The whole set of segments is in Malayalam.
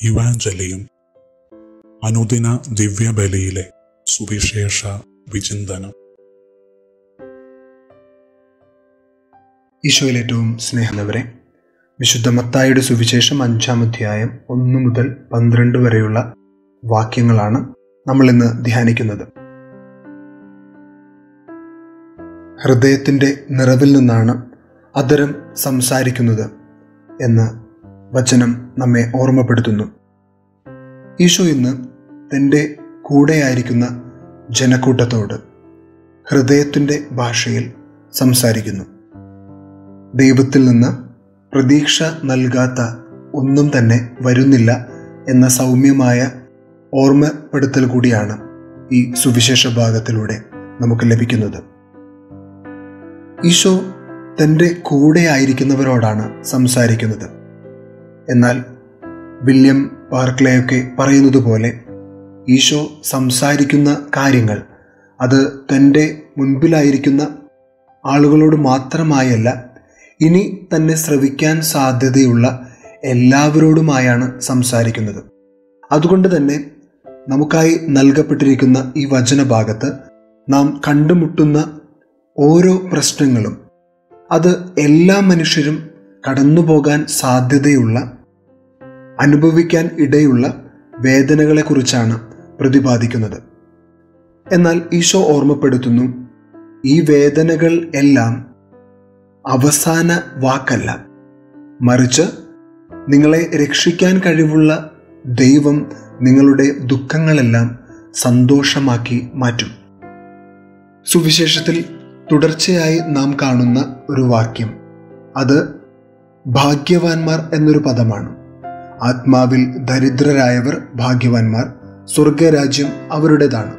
ഇവാഞ്ചലിയും അനുദിന ദിവ്യബലിയിലെ സുവിശേഷ വിചിന്തനം ഈശോയിൽ ഏറ്റവും സ്നേഹമുള്ളവരെ വിശുദ്ധ മത്തായുടെ സുവിശേഷം അഞ്ചാം അധ്യായം ഒന്ന് മുതൽ പന്ത്രണ്ട് വരെയുള്ള വാക്യങ്ങളാണ് നമ്മൾ ഇന്ന് ധ്യാനിക്കുന്നത് ഹൃദയത്തിൻ്റെ നിറവിൽ നിന്നാണ് അതരം സംസാരിക്കുന്നത് എന്ന് വചനം നമ്മെ ഓർമ്മപ്പെടുത്തുന്നു ഈശോ ഇന്ന് തൻ്റെ കൂടെയായിരിക്കുന്ന ജനക്കൂട്ടത്തോട് ഹൃദയത്തിൻ്റെ ഭാഷയിൽ സംസാരിക്കുന്നു ദൈവത്തിൽ നിന്ന് പ്രതീക്ഷ നൽകാത്ത ഒന്നും തന്നെ വരുന്നില്ല എന്ന സൗമ്യമായ ഓർമ്മപ്പെടുത്തൽ കൂടിയാണ് ഈ സുവിശേഷ ഭാഗത്തിലൂടെ നമുക്ക് ലഭിക്കുന്നത് ഈശോ തൻ്റെ കൂടെ ആയിരിക്കുന്നവരോടാണ് സംസാരിക്കുന്നത് എന്നാൽ വില്യം പാർക്ലെയൊക്കെ പറയുന്നത് പോലെ ഈശോ സംസാരിക്കുന്ന കാര്യങ്ങൾ അത് തൻ്റെ മുൻപിലായിരിക്കുന്ന ആളുകളോട് മാത്രമായല്ല ഇനി തന്നെ ശ്രവിക്കാൻ സാധ്യതയുള്ള എല്ലാവരോടുമായാണ് സംസാരിക്കുന്നത് അതുകൊണ്ട് തന്നെ നമുക്കായി നൽകപ്പെട്ടിരിക്കുന്ന ഈ വചനഭാഗത്ത് നാം കണ്ടുമുട്ടുന്ന ഓരോ പ്രശ്നങ്ങളും അത് എല്ലാ മനുഷ്യരും കടന്നുപോകാൻ സാധ്യതയുള്ള അനുഭവിക്കാൻ ഇടയുള്ള വേദനകളെക്കുറിച്ചാണ് പ്രതിപാദിക്കുന്നത് എന്നാൽ ഈശോ ഓർമ്മപ്പെടുത്തുന്നു ഈ വേദനകൾ എല്ലാം അവസാന വാക്കല്ല മറിച്ച് നിങ്ങളെ രക്ഷിക്കാൻ കഴിവുള്ള ദൈവം നിങ്ങളുടെ ദുഃഖങ്ങളെല്ലാം സന്തോഷമാക്കി മാറ്റും സുവിശേഷത്തിൽ തുടർച്ചയായി നാം കാണുന്ന ഒരു വാക്യം അത് ഭാഗ്യവാന്മാർ എന്നൊരു പദമാണ് ആത്മാവിൽ ദരിദ്രരായവർ ഭാഗ്യവാന്മാർ സ്വർഗരാജ്യം അവരുടേതാണ്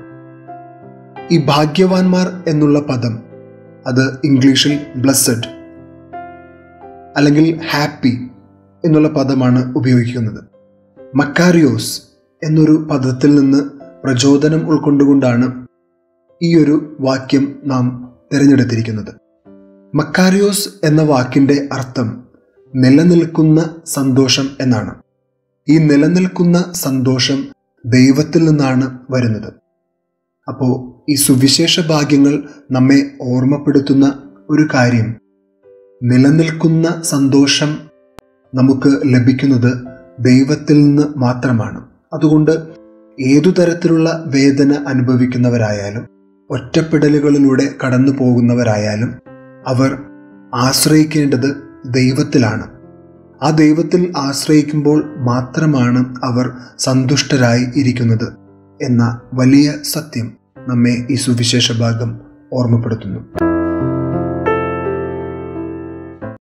ഈ ഭാഗ്യവാന്മാർ എന്നുള്ള പദം അത് ഇംഗ്ലീഷിൽ ബ്ലസ്സഡ് അല്ലെങ്കിൽ ഹാപ്പി എന്നുള്ള പദമാണ് ഉപയോഗിക്കുന്നത് മക്കാരിയോസ് എന്നൊരു പദത്തിൽ നിന്ന് പ്രചോദനം ഉൾക്കൊണ്ടുകൊണ്ടാണ് ഈ ഒരു വാക്യം നാം തിരഞ്ഞെടുത്തിരിക്കുന്നത് മക്കാരിയോസ് എന്ന വാക്കിൻ്റെ അർത്ഥം നിലനിൽക്കുന്ന സന്തോഷം എന്നാണ് ഈ നിലനിൽക്കുന്ന സന്തോഷം ദൈവത്തിൽ നിന്നാണ് വരുന്നത് അപ്പോൾ ഈ സുവിശേഷ ഭാഗ്യങ്ങൾ നമ്മെ ഓർമ്മപ്പെടുത്തുന്ന ഒരു കാര്യം നിലനിൽക്കുന്ന സന്തോഷം നമുക്ക് ലഭിക്കുന്നത് ദൈവത്തിൽ നിന്ന് മാത്രമാണ് അതുകൊണ്ട് ഏതു തരത്തിലുള്ള വേദന അനുഭവിക്കുന്നവരായാലും ഒറ്റപ്പെടലുകളിലൂടെ കടന്നു പോകുന്നവരായാലും അവർ ആശ്രയിക്കേണ്ടത് ദൈവത്തിലാണ് ആ ദൈവത്തിൽ ആശ്രയിക്കുമ്പോൾ മാത്രമാണ് അവർ സന്തുഷ്ടരായി ഇരിക്കുന്നത് എന്ന വലിയ സത്യം നമ്മെ ഈ സുവിശേഷ ഭാഗം ഓർമ്മപ്പെടുത്തുന്നു